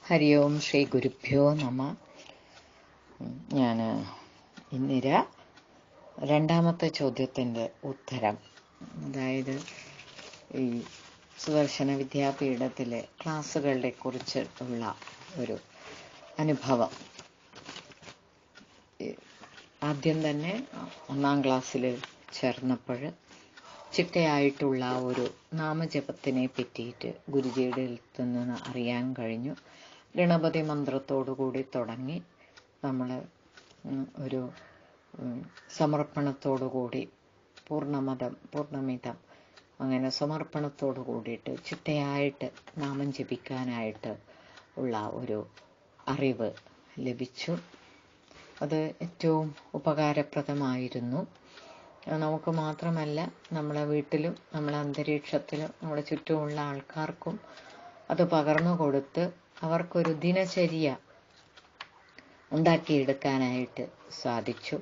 ഹരി ഓം ശ്രീ ഗുരുഭ്യോ നമ ഞാൻ ഇന്ദിര രണ്ടാമത്തെ ചോദ്യത്തിൻ്റെ ഉത്തരം അതായത് ഈ സുദർശന വിദ്യാപീഠത്തിലെ ക്ലാസ്സുകളെ കുറിച്ച് ഉള്ള ഒരു അനുഭവം ഈ ആദ്യം തന്നെ ഒന്നാം ക്ലാസ്സിൽ ചേർന്നപ്പോൾ ചിട്ടയായിട്ടുള്ള ഒരു നാമജപത്തിനെ പറ്റിയിട്ട് ഗുരുജിയുടെ അടുത്ത് നിന്ന് അറിയാൻ കഴിഞ്ഞു ഗണപതി മന്ത്രത്തോടുകൂടി തുടങ്ങി നമ്മൾ ഒരു സമർപ്പണത്തോടുകൂടി പൂർണ്ണമതം പൂർണ്ണമിതം അങ്ങനെ സമർപ്പണത്തോടു കൂടിയിട്ട് ചിട്ടയായിട്ട് നാമം ജപിക്കാനായിട്ട് ഉള്ള ഒരു അറിവ് ലഭിച്ചു അത് ഏറ്റവും ഉപകാരപ്രദമായിരുന്നു നമുക്ക് മാത്രമല്ല നമ്മളെ വീട്ടിലും നമ്മളെ അന്തരീക്ഷത്തിലും നമ്മുടെ ചുറ്റുമുള്ള ആൾക്കാർക്കും അത് പകർന്നു കൊടുത്ത് അവർക്കൊരു ദിനചര്യ ഉണ്ടാക്കിയെടുക്കാനായിട്ട് സാധിച്ചു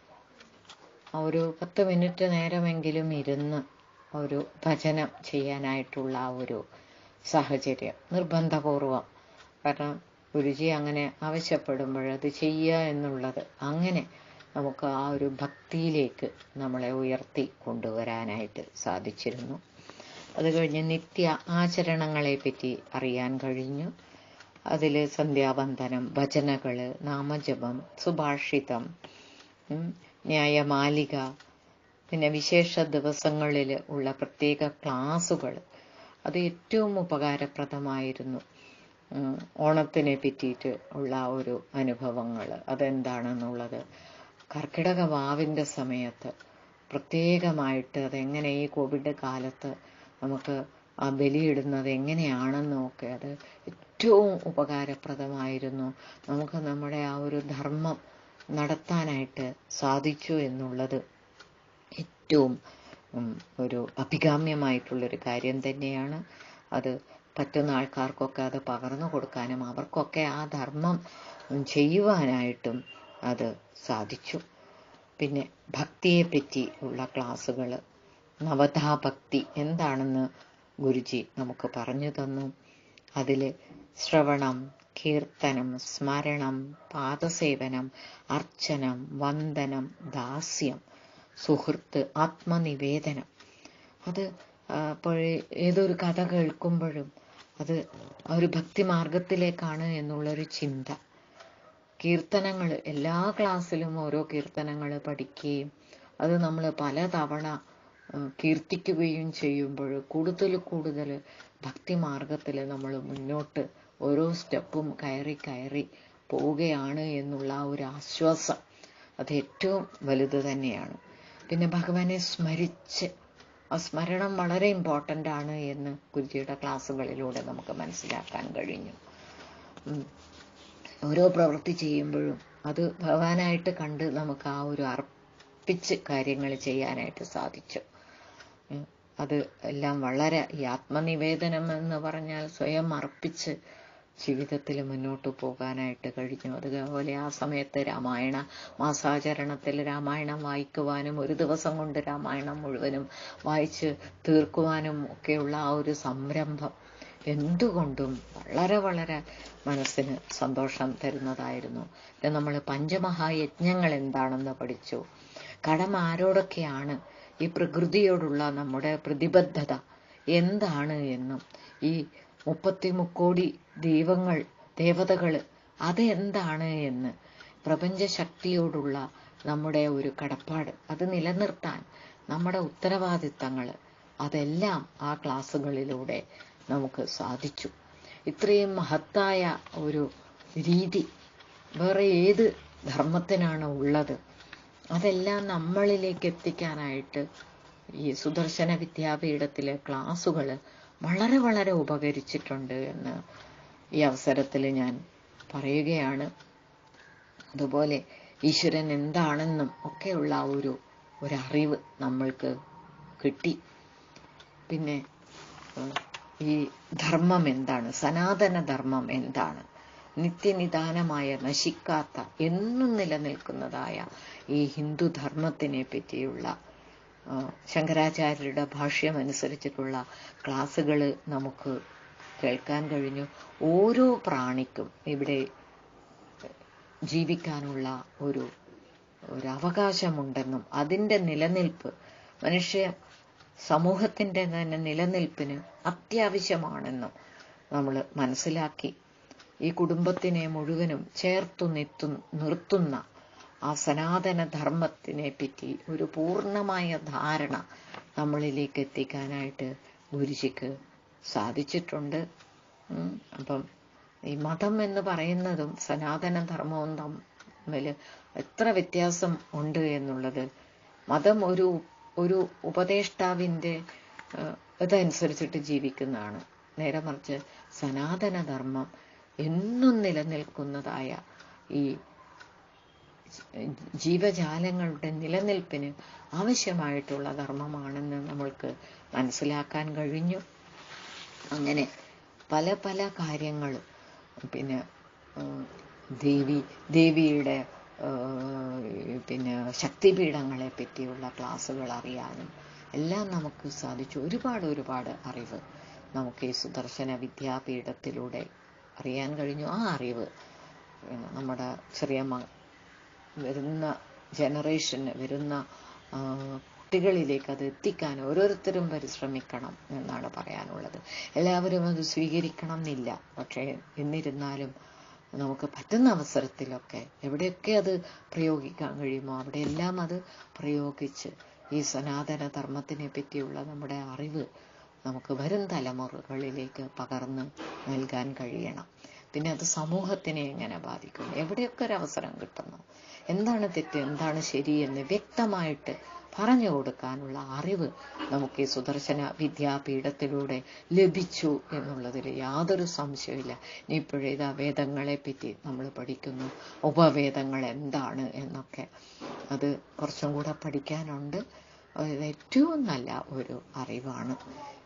ഒരു പത്ത് മിനിറ്റ് നേരമെങ്കിലും ഇരുന്ന് ഒരു ഭജനം ചെയ്യാനായിട്ടുള്ള ഒരു സാഹചര്യം നിർബന്ധപൂർവം കാരണം ഗുരുജി അങ്ങനെ ആവശ്യപ്പെടുമ്പോൾ അത് ചെയ്യുക എന്നുള്ളത് അങ്ങനെ നമുക്ക് ആ ഒരു ഭക്തിയിലേക്ക് നമ്മളെ ഉയർത്തി കൊണ്ടുവരാനായിട്ട് സാധിച്ചിരുന്നു അത് കഴിഞ്ഞ് നിത്യ ആചരണങ്ങളെ പറ്റി അറിയാൻ കഴിഞ്ഞു അതിൽ സന്ധ്യാവന്ദനം ഭജനകൾ നാമജപം സുഭാഷിതം ന്യായമാലിക പിന്നെ വിശേഷ ദിവസങ്ങളിൽ ഉള്ള പ്രത്യേക ക്ലാസുകൾ അത് ഏറ്റവും ഉപകാരപ്രദമായിരുന്നു ഓണത്തിനെ പറ്റിയിട്ട് ഉള്ള ഒരു അനുഭവങ്ങൾ അതെന്താണെന്നുള്ളത് കർക്കിടക വാവിൻ്റെ സമയത്ത് പ്രത്യേകമായിട്ട് അതെങ്ങനെ ഈ കോവിഡ് കാലത്ത് നമുക്ക് ആ ബലിയിടുന്നത് എങ്ങനെയാണെന്നൊക്കെ അത് ഏറ്റവും ഉപകാരപ്രദമായിരുന്നു നമുക്ക് നമ്മുടെ ആ ഒരു ധർമ്മം നടത്താനായിട്ട് സാധിച്ചു എന്നുള്ളത് ഏറ്റവും ഒരു അഭികാമ്യമായിട്ടുള്ളൊരു കാര്യം തന്നെയാണ് അത് പറ്റുന്ന ആൾക്കാർക്കൊക്കെ അത് പകർന്നു കൊടുക്കാനും അവർക്കൊക്കെ ആ ധർമ്മം ചെയ്യുവാനായിട്ടും അത് സാധിച്ചു പിന്നെ ഭക്തിയെ പറ്റി ഉള്ള ക്ലാസ്സുകൾ നവതാഭക്തി എന്താണെന്ന് ഗുരുജി നമുക്ക് പറഞ്ഞു തന്നു അതിൽ ശ്രവണം കീർത്തനം സ്മരണം പാദസേവനം അർച്ചനം വന്ദനം ദാസ്യം സുഹൃത്ത് ആത്മനിവേദനം അത് അപ്പോൾ ഏതൊരു കഥ കേൾക്കുമ്പോഴും അത് ഒരു ഭക്തി മാർഗത്തിലേക്കാണ് എന്നുള്ളൊരു ചിന്ത കീർത്തനങ്ങൾ എല്ലാ ക്ലാസ്സിലും ഓരോ കീർത്തനങ്ങൾ പഠിക്കുകയും അത് നമ്മൾ പലതവണ കീർത്തിക്കുകയും ചെയ്യുമ്പോൾ കൂടുതൽ കൂടുതൽ ഭക്തി മാർഗത്തിൽ നമ്മൾ മുന്നോട്ട് ഓരോ സ്റ്റെപ്പും കയറി കയറി പോവുകയാണ് എന്നുള്ള ഒരു ആശ്വാസം അത് ഏറ്റവും വലുത് തന്നെയാണ് പിന്നെ ഭഗവാനെ സ്മരിച്ച് ആ സ്മരണം വളരെ ഇമ്പോർട്ടൻ്റ് ആണ് എന്ന് ഗുരുജിയുടെ ക്ലാസ്സുകളിലൂടെ നമുക്ക് മനസ്സിലാക്കാൻ കഴിഞ്ഞു ഓരോ പ്രവൃത്തി ചെയ്യുമ്പോഴും അത് ഭഗവാനായിട്ട് കണ്ട് നമുക്ക് ആ ഒരു അർപ്പിച്ച് കാര്യങ്ങൾ ചെയ്യാനായിട്ട് സാധിച്ചു അത് എല്ലാം വളരെ ഈ ആത്മനിവേദനം എന്ന് പറഞ്ഞാൽ സ്വയം അർപ്പിച്ച് ജീവിതത്തിൽ മുന്നോട്ട് പോകാനായിട്ട് കഴിഞ്ഞു അതുപോലെ ആ സമയത്ത് രാമായണ മാസാചരണത്തിൽ രാമായണം വായിക്കുവാനും ഒരു ദിവസം കൊണ്ട് രാമായണം മുഴുവനും വായിച്ച് തീർക്കുവാനും ഒക്കെയുള്ള ആ ഒരു സംരംഭം എന്തുകൊണ്ടും വളരെ വളരെ മനസ്സിന് സന്തോഷം തരുന്നതായിരുന്നു നമ്മൾ പഞ്ചമഹായജ്ഞങ്ങൾ എന്താണെന്ന് പഠിച്ചു കടം ആരോടൊക്കെയാണ് ഈ പ്രകൃതിയോടുള്ള നമ്മുടെ പ്രതിബദ്ധത എന്താണ് എന്നും ഈ മുപ്പത്തി മുക്കോടി ദൈവങ്ങൾ ദേവതകൾ അതെന്താണ് എന്ന് പ്രപഞ്ചശക്തിയോടുള്ള നമ്മുടെ ഒരു കടപ്പാട് അത് നിലനിർത്താൻ നമ്മുടെ ഉത്തരവാദിത്തങ്ങൾ അതെല്ലാം ആ ക്ലാസ്സുകളിലൂടെ നമുക്ക് സാധിച്ചു ഇത്രയും മഹത്തായ ഒരു രീതി വേറെ ഏത് ധർമ്മത്തിനാണ് ഉള്ളത് അതെല്ലാം നമ്മളിലേക്ക് എത്തിക്കാനായിട്ട് ഈ സുദർശന വിദ്യാപീഠത്തിലെ ക്ലാസ്സുകൾ വളരെ വളരെ ഉപകരിച്ചിട്ടുണ്ട് എന്ന് ഈ അവസരത്തിൽ ഞാൻ പറയുകയാണ് അതുപോലെ ഈശ്വരൻ എന്താണെന്നും ഒക്കെയുള്ള ഒരു ഒരറിവ് നമ്മൾക്ക് കിട്ടി പിന്നെ ഈ ധർമ്മം എന്താണ് സനാതന ധർമ്മം എന്താണ് നിത്യനിദാനമായ നശിക്കാത്ത എന്നും നിലനിൽക്കുന്നതായ ഈ ഹിന്ദു ധർമ്മത്തിനെ പറ്റിയുള്ള ശങ്കരാചാര്യരുടെ ഭാഷ്യമനുസരിച്ചിട്ടുള്ള ക്ലാസ്സുകൾ നമുക്ക് കേൾക്കാൻ കഴിഞ്ഞു ഓരോ പ്രാണിക്കും ഇവിടെ ജീവിക്കാനുള്ള ഒരു ഒരു അവകാശമുണ്ടെന്നും അതിൻ്റെ നിലനിൽപ്പ് മനുഷ്യ സമൂഹത്തിൻ്റെ തന്നെ നിലനിൽപ്പിന് അത്യാവശ്യമാണെന്നും നമ്മൾ മനസ്സിലാക്കി ഈ കുടുംബത്തിനെ മുഴുവനും ചേർത്തു നിർത്തു നിർത്തുന്ന ആ സനാതന ധർമ്മത്തിനെ പറ്റി ഒരു പൂർണ്ണമായ ധാരണ നമ്മളിലേക്ക് എത്തിക്കാനായിട്ട് ഗുരുജിക്ക് സാധിച്ചിട്ടുണ്ട് ഉം. അപ്പം ഈ മതം എന്ന് പറയുന്നതും സനാതന ധർമ്മവും തമ്മിൽ എത്ര വ്യത്യാസം ഉണ്ട് എന്നുള്ളത് മതം ഒരു ഒരു ഉപദേഷ്ടാവിൻ്റെ ഏഹ്, ഇതനുസരിച്ചിട്ട് ജീവിക്കുന്നതാണ് നേരെ മറിച്ച് സനാതന ധർമ്മം എന്നും നിലനിൽക്കുന്നതായ ഈ ജീവജാലങ്ങളുടെ നിലനിൽപ്പിന് ആവശ്യമായിട്ടുള്ള ധർമ്മമാണെന്ന് നമ്മൾക്ക് മനസ്സിലാക്കാൻ കഴിഞ്ഞു അങ്ങനെ പല പല കാര്യങ്ങളും പിന്നെ ഉം, ദേവി ദേവിയുടെ ഏഹ്, പിന്നെ ശക്തിപീഠങ്ങളെ പറ്റിയുള്ള ക്ലാസ്സുകൾ അറിയാനും എല്ലാം നമുക്ക് സാധിച്ചു ഒരുപാട് ഒരുപാട് അറിവ് നമുക്ക് ഈ സുദർശന വിദ്യാപീഠത്തിലൂടെ അറിയാൻ കഴിഞ്ഞു ആ അറിവ് പിന്നെ നമ്മുടെ ചെറിയ മ- വരുന്ന ജനറേഷന് വരുന്ന ആ, കുട്ടികളിലേക്ക് അത് എത്തിക്കാൻ ഓരോരുത്തരും പരിശ്രമിക്കണം എന്നാണ് പറയാനുള്ളത് എല്ലാവരും അത് സ്വീകരിക്കണം എന്നില്ല പക്ഷേ എന്നിരുന്നാലും നമുക്ക് പറ്റുന്ന അവസരത്തിലൊക്കെ എവിടെയൊക്കെ അത് പ്രയോഗിക്കാൻ കഴിയുമോ അവിടെയെല്ലാം അത് പ്രയോഗിച്ച് ഈ സനാതന ധർമ്മത്തിനെ പറ്റിയുള്ള നമ്മുടെ അറിവ് നമുക്ക് വരും തലമുറകളിലേക്ക് പകർന്ന് നൽകാൻ കഴിയണം പിന്നെ അത് സമൂഹത്തിനെ എങ്ങനെ ബാധിക്കും എവിടെയൊക്കെ ഒരു അവസരം കിട്ടുന്നു എന്താണ് തെറ്റ് എന്താണ് ശരി എന്ന് വ്യക്തമായിട്ട് പറഞ്ഞു കൊടുക്കാനുള്ള അറിവ് നമുക്ക് ഈ സുദർശന വിദ്യാപീഠത്തിലൂടെ ലഭിച്ചു എന്നുള്ളതിൽ യാതൊരു സംശയമില്ല ഇനി ഇപ്പോഴേതാ വേദങ്ങളെ പറ്റി നമ്മൾ പഠിക്കുന്നു ഉപവേദങ്ങൾ എന്താണ് എന്നൊക്കെ അത് കുറച്ചും കൂടെ പഠിക്കാനുണ്ട് അത് ഏറ്റവും നല്ല ഒരു അറിവാണ്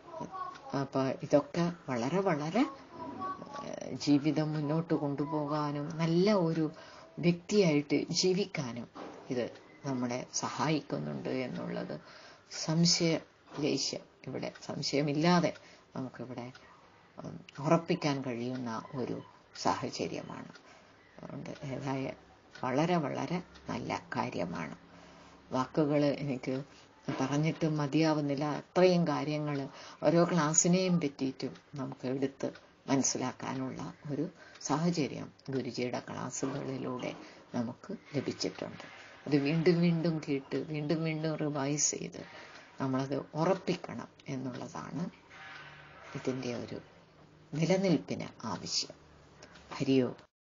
അപ്പോൾ ഇതൊക്കെ വളരെ വളരെ ഏഹ്, ജീവിതം മുന്നോട്ട് കൊണ്ടുപോകാനും നല്ല ഒരു വ്യക്തിയായിട്ട് ജീവിക്കാനും ഇത് നമ്മളെ സഹായിക്കുന്നുണ്ട് എന്നുള്ളത് സംശയ ലേശ്യം ഇവിടെ സംശയമില്ലാതെ നമുക്കിവിടെ ഉം, ഉറപ്പിക്കാൻ കഴിയുന്ന ഒരു സാഹചര്യമാണ് അതുകൊണ്ട് ഏതായ വളരെ വളരെ നല്ല കാര്യമാണ് വാക്കുകൾ എനിക്ക് പറഞ്ഞിട്ട് മതിയാവുന്നില്ല അത്രയും കാര്യങ്ങൾ ഓരോ ക്ലാസ്സിനെയും പറ്റിയിട്ടും നമുക്ക് എടുത്ത് മനസ്സിലാക്കാനുള്ള ഒരു സാഹചര്യം ഗുരുജിയുടെ ക്ലാസ്സുകളിലൂടെ നമുക്ക് ലഭിച്ചിട്ടുണ്ട് അത് വീണ്ടും വീണ്ടും കേട്ട് വീണ്ടും വീണ്ടും റിവൈസ് ചെയ്ത് നമ്മളത് ഉറപ്പിക്കണം എന്നുള്ളതാണ് ഇതിൻ്റെ ഒരു നിലനിൽപ്പിന് ആവശ്യം ഹരിയോ